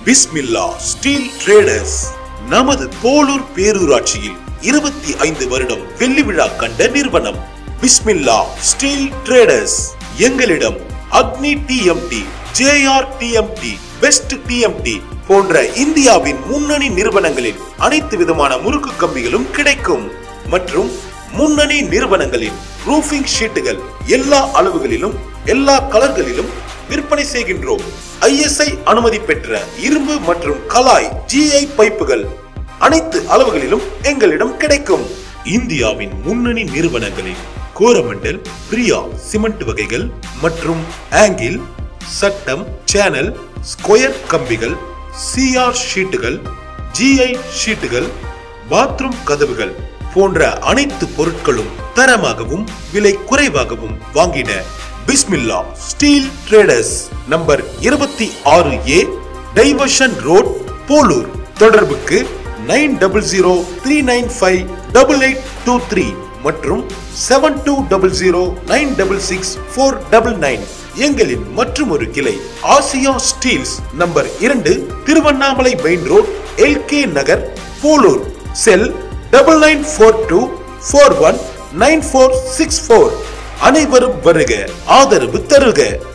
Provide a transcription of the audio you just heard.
பிஸ்மில்லா steel traders நமது போலூர் பேரூராட்சியில் இருபத்தி ஐந்து வருடம் வெள்ளி விழா கண்ட நிறுவனம் பிஸ்மில்லா ஸ்டீல் ட்ரேடர்ஸ் எங்களிடம் Agni TMT JR TMT best TMT போன்ற இந்தியாவின் முன்னணி நிறுவனங்களின் அனைத்து விதமான முறுக்கு கம்பிகளும் கிடைக்கும் மற்றும் முன்னணி நிறுவனங்களின் ரூஃபிங் ஷீட்டுகள் எல்லா அளவுகளிலும் எல்லா கலர்களிலும் விற்பனை செய்கின்றோம் ஐஎஸ்ஐ அனுமதி பெற்ற இரும்பு மற்றும் கலாய் ஜிஐ பைப்புகள் அனைத்து அளவுகளிலும் எங்களிடம் கிடைக்கும் இந்தியாவின் முன்னணி நிறுவனங்களில் கோரமண்டல் பிரியா சிமெண்ட் வகைகள் மற்றும் ஆங்கில் சட்டம் சேனல் ஸ்கொயர் கம்பிகள் சிஆர் ஷீட்டுகள் ஜிஐ ஷீட்டுகள் பாத்ரூம் கதவுகள் போன்ற அனைத்து பொருட்களும் தரமாகவும் விலை குறைவாகவும் வாங்கிட பிஸ்மில்லா ஸ்டீல் ட்ரேடர்ஸ் நம்பர் இருபத்தி ஆறு ஏ டைவர்ஷன் ரோட் போலூர் தொடர்புக்கு nine double zero three nine five double eight two three மற்றும் seven two double zero nine double six four double nine எங்களின் மற்றும் ஒரு கிளை ஆசியா ஸ்டீல்ஸ் நம்பர் இரண்டு Tiruvannamalai main road LK Nagar Polur cell double nine four two four one nine four six four அனைவரும் வருக ஆதரவு தருக